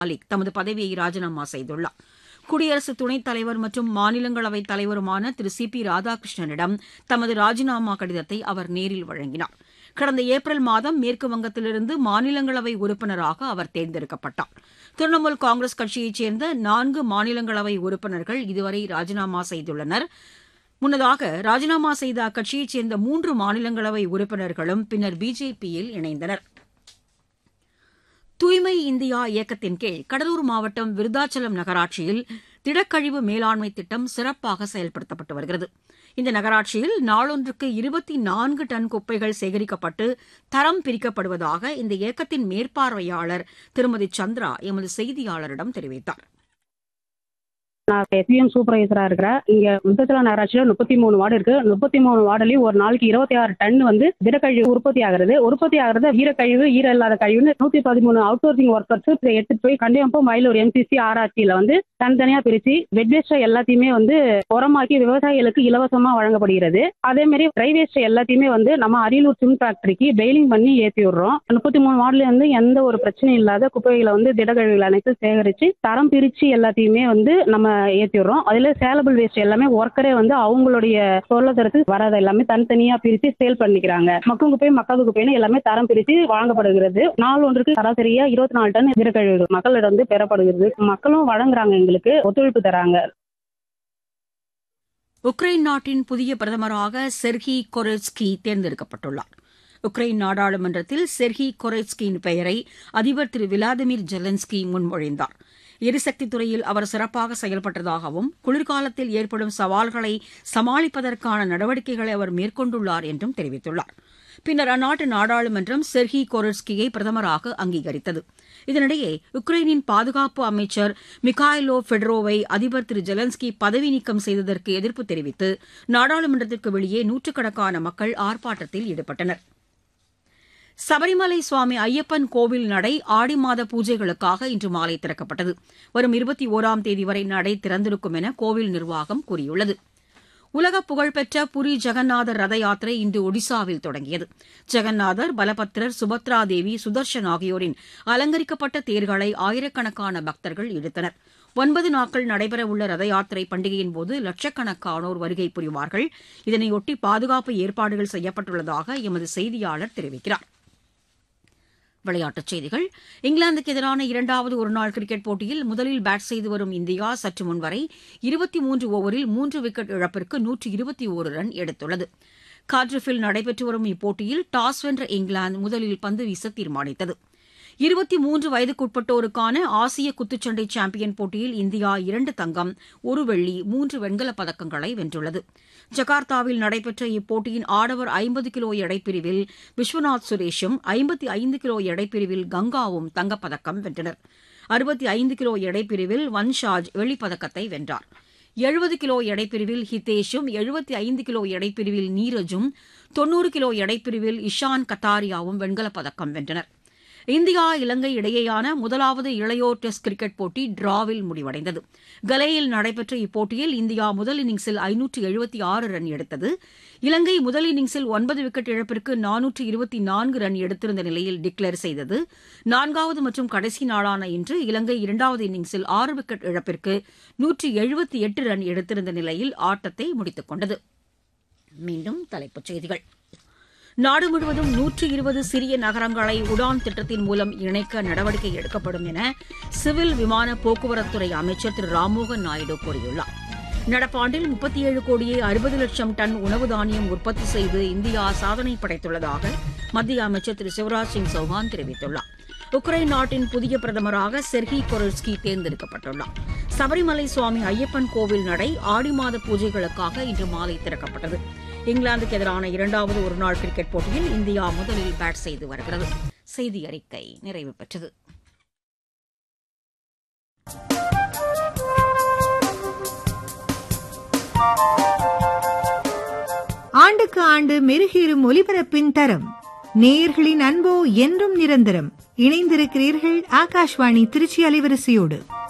மாலிக் தமது பதவியை ராஜினாமா செய்துள்ளார் குடியரசு துணைத் தலைவர் மற்றும் மாநிலங்களவைத் தலைவருமான திரு சி பி ராதாகிருஷ்ணனிடம் தமது ராஜினாமா கடிதத்தை அவர் நேரில் வழங்கினார் கடந்த ஏப்ரல் மாதம் மேற்கு வங்கத்திலிருந்து மாநிலங்களவை உறுப்பினராக அவர் தேர்ந்தெடுக்கப்பட்டார் திரிணாமுல் காங்கிரஸ் கட்சியைச் சேர்ந்த நான்கு மாநிலங்களவை உறுப்பினர்கள் இதுவரை ராஜினாமா செய்துள்ளனர் முன்னதாக ராஜினாமா செய்த அக்கட்சியைச் சேர்ந்த மூன்று மாநிலங்களவை உறுப்பினர்களும் பின்னர் பிஜேபியில் இணைந்தனர் தூய்மை இந்தியா இயக்கத்தின் கீழ் கடலூர் மாவட்டம் விருதாச்சலம் நகராட்சியில் திடக்கழிவு மேலாண்மை திட்டம் சிறப்பாக செயல்படுத்தப்பட்டு வருகிறது இந்த நகராட்சியில் நாளொன்றுக்கு இருபத்தி நான்கு டன் குப்பைகள் சேகரிக்கப்பட்டு தரம் பிரிக்கப்படுவதாக இந்த இயக்கத்தின் மேற்பார்வையாளர் திருமதி சந்திரா எமது செய்தியாளரிடம் தெரிவித்தார் நான் எஸ்பிஎம் சூப்பர்வைசரா இருக்கிறேன் இங்க முத்தச்சலம் நகராட்சியில முப்பத்தி மூணு வார்டு இருக்கு முப்பத்தி மூணு வார்டுலயும் ஒரு நாளைக்கு இருபத்தி ஆறு டன் வந்து திடக்கழிவு உற்பத்தி ஆகுறது உற்பத்தி ஆகுறது ஈரக்கழிவு ஈர இல்லாத கழிவுன்னு நூத்தி பதிமூணு அவுட் சோர்சிங் ஒர்க்கர்ஸ் எடுத்துட்டு போய் கண்டிப்பா மயிலூர் எம்சிசி ஆர்ஆர்சியில வந்து தனித்தனியா பிரிச்சு வெட் வேஸ்ட் எல்லாத்தையுமே வந்து உரமாக்கி விவசாயிகளுக்கு இலவசமா வழங்கப்படுகிறது அதே மாதிரி ட்ரை வேஸ்ட் எல்லாத்தையுமே வந்து நம்ம அரியலூர் சிம் ஃபேக்டரிக்கு பெயிலிங் பண்ணி ஏற்றி விடுறோம் முப்பத்தி மூணு வார்டுல இருந்து எந்த ஒரு பிரச்சனையும் இல்லாத குப்பைகளை வந்து திடக்கழிவுகள் அனைத்தும் சேகரிச்சு தரம் பிரிச்சு எல்லாத்தையுமே வந்து நம்ம ஏற்றி விடுறோம் அதுல சேலபிள் வேஸ்ட் எல்லாமே ஒர்க்கரே வந்து அவங்களுடைய பொருளாதாரத்துக்கு வராத எல்லாமே தனித்தனியா பிரிச்சு சேல் பண்ணிக்கிறாங்க மக்கும் குப்பை மக்காத குப்பைன்னு எல்லாமே தரம் பிரித்து வழங்கப்படுகிறது நாள் ஒன்றுக்கு சராசரியா இருபத்தி நாலு டன் திடக்கழிவு மக்களிடம் வந்து பெறப்படுகிறது மக்களும் வழங்குறாங்க எங்களுக்கு ஒத்துழைப்பு தராங்க உக்ரைன் நாட்டின் புதிய பிரதமராக செர்ஹி கொரெட்ஸ்கி தேர்ந்தெடுக்கப்பட்டுள்ளார் உக்ரைன் நாடாளுமன்றத்தில் செர்ஹி கொரெட்ஸ்கியின் பெயரை அதிபர் திரு விளாடிமிர் ஜெலன்ஸ்கி முன்மொழிந்தார் எரிசக்தி துறையில் அவர் சிறப்பாக செயல்பட்டதாகவும் குளிர்காலத்தில் ஏற்படும் சவால்களை சமாளிப்பதற்கான நடவடிக்கைகளை அவர் மேற்கொண்டுள்ளார் என்றும் தெரிவித்துள்ளார் பின்னர் அந்நாட்டு நாடாளுமன்றம் செர்ஹி கொரெட்ஸ்கியை பிரதமராக அங்கீகரித்தது இதனிடையே உக்ரைனின் பாதுகாப்பு அமைச்சர் மிகாயிலோ ஃபெடரோவை அதிபர் திரு ஜெலன்ஸ்கி பதவி நீக்கம் செய்ததற்கு எதிர்ப்பு தெரிவித்து நாடாளுமன்றத்திற்கு வெளியே நூற்றுக்கணக்கான மக்கள் ஆர்ப்பாட்டத்தில் ஈடுபட்டனர் சபரிமலை சுவாமி ஐயப்பன் கோவில் நடை ஆடி மாத பூஜைகளுக்காக இன்று மாலை திறக்கப்பட்டது வரும் இருபத்தி ஓராம் தேதி வரை நடை திறந்திருக்கும் என கோவில் நிர்வாகம் கூறியுள்ளது உலக புகழ்பெற்ற புரி ஜெகநாதர் ரத யாத்திரை இன்று ஒடிசாவில் தொடங்கியது ஜெகநாதர் பலபத்ரர் சுபத்ரா தேவி சுதர்ஷன் ஆகியோரின் அலங்கரிக்கப்பட்ட தேர்களை ஆயிரக்கணக்கான பக்தர்கள் இழுத்தனர் ஒன்பது நாட்கள் நடைபெறவுள்ள ரத யாத்திரை பண்டிகையின் போது லட்சக்கணக்கானோர் வருகை புரிவார்கள் இதனையொட்டி பாதுகாப்பு ஏற்பாடுகள் செய்யப்பட்டுள்ளதாக எமது செய்தியாளர் தெரிவிக்கிறார் விளையாட்டுச் செய்திகள் இங்கிலாந்துக்கு எதிரான இரண்டாவது ஒருநாள் கிரிக்கெட் போட்டியில் முதலில் பேட் செய்து வரும் இந்தியா சற்று முன்வரை இருபத்தி மூன்று ஓவரில் மூன்று விக்கெட் இழப்பிற்கு நூற்று இருபத்தி ஒரு ரன் எடுத்துள்ளது கார்டிஃபில் நடைபெற்று வரும் இப்போட்டியில் டாஸ் வென்ற இங்கிலாந்து முதலில் பந்து வீச தீர்மானித்தது இருபத்தி மூன்று வயதுக்குட்பட்டோருக்கான ஆசிய குத்துச்சண்டை சாம்பியன் போட்டியில் இந்தியா இரண்டு தங்கம் ஒரு வெள்ளி மூன்று வெண்கலப் பதக்கங்களை வென்றுள்ளது ஜகார்த்தாவில் நடைபெற்ற இப்போட்டியின் ஆடவர் ஐம்பது கிலோ எடைப்பிரிவில் விஸ்வநாத் சுரேஷும் ஐம்பத்தி ஐந்து கிலோ எடைப்பிரிவில் கங்காவும் தங்கப்பதக்கம் வென்றனர் அறுபத்தி ஐந்து கிலோ எடைப்பிரிவில் வன்ஷாஜ் வெள்ளிப்பதக்கத்தை வென்றார் எழுபது கிலோ எடைப்பிரிவில் ஹிதேஷும் எழுபத்தி ஐந்து கிலோ எடைப்பிரிவில் நீரஜும் தொன்னூறு கிலோ எடைப்பிரிவில் இஷான் கத்தாரியாவும் வெண்கலப் பதக்கம் வென்றனர் இந்தியா இலங்கை இடையேயான முதலாவது இளையோர் டெஸ்ட் கிரிக்கெட் போட்டி டிராவில் முடிவடைந்தது கலேயில் நடைபெற்ற இப்போட்டியில் இந்தியா முதல் இன்னிங்ஸில் ஐநூற்று எழுபத்தி ஆறு ரன் எடுத்தது இலங்கை முதல் இன்னிங்ஸில் ஒன்பது விக்கெட் இழப்பிற்கு நானூற்று இருபத்தி நான்கு ரன் எடுத்திருந்த நிலையில் டிக்ளேர் செய்தது நான்காவது மற்றும் கடைசி நாளான இன்று இலங்கை இரண்டாவது இன்னிங்ஸில் ஆறு விக்கெட் இழப்பிற்கு நூற்று எழுபத்தி எட்டு ரன் எடுத்திருந்த நிலையில் ஆட்டத்தை முடித்துக் கொண்டது மீண்டும் தலைப்புச் செய்திகள் நாடு முழுவதும் நூற்று இருபது சிறிய நகரங்களை உடான் திட்டத்தின் மூலம் இணைக்க நடவடிக்கை எடுக்கப்படும் என சிவில் விமான போக்குவரத்துறை அமைச்சர் திரு ராம்மோகன் நாயுடு கூறியுள்ளார் நடப்பாண்டில் முப்பத்தி ஏழு கோடியே அறுபது லட்சம் டன் உணவு தானியம் உற்பத்தி செய்து இந்தியா சாதனை படைத்துள்ளதாக மத்திய அமைச்சர் திரு சிவராஜ் சிங் சௌஹான் தெரிவித்துள்ளார் உக்ரைன் நாட்டின் புதிய பிரதமராக செர்ஹி கொரல்ஸ்கி தேர்ந்தெடுக்கப்பட்டுள்ளார் சபரிமலை சுவாமி ஐயப்பன் கோவில் நடை ஆடி மாத பூஜைகளுக்காக இன்று மாலை திறக்கப்பட்டது இங்கிலாந்துக்கு எதிரான இரண்டாவது ஒருநாள் கிரிக்கெட் போட்டியில் இந்தியா முதலில் பேட் செய்து வருகிறது செய்தி அறிக்கை நிறைவு பெற்றது ஆண்டுக்கு ஆண்டு மெருகேறும் ஒலிபரப்பின் தரம் நேயர்களின் அன்போ என்றும் நிரந்தரம் இணைந்திருக்கிறீர்கள் ஆகாஷ்வாணி திருச்சி அலைவரிசையோடு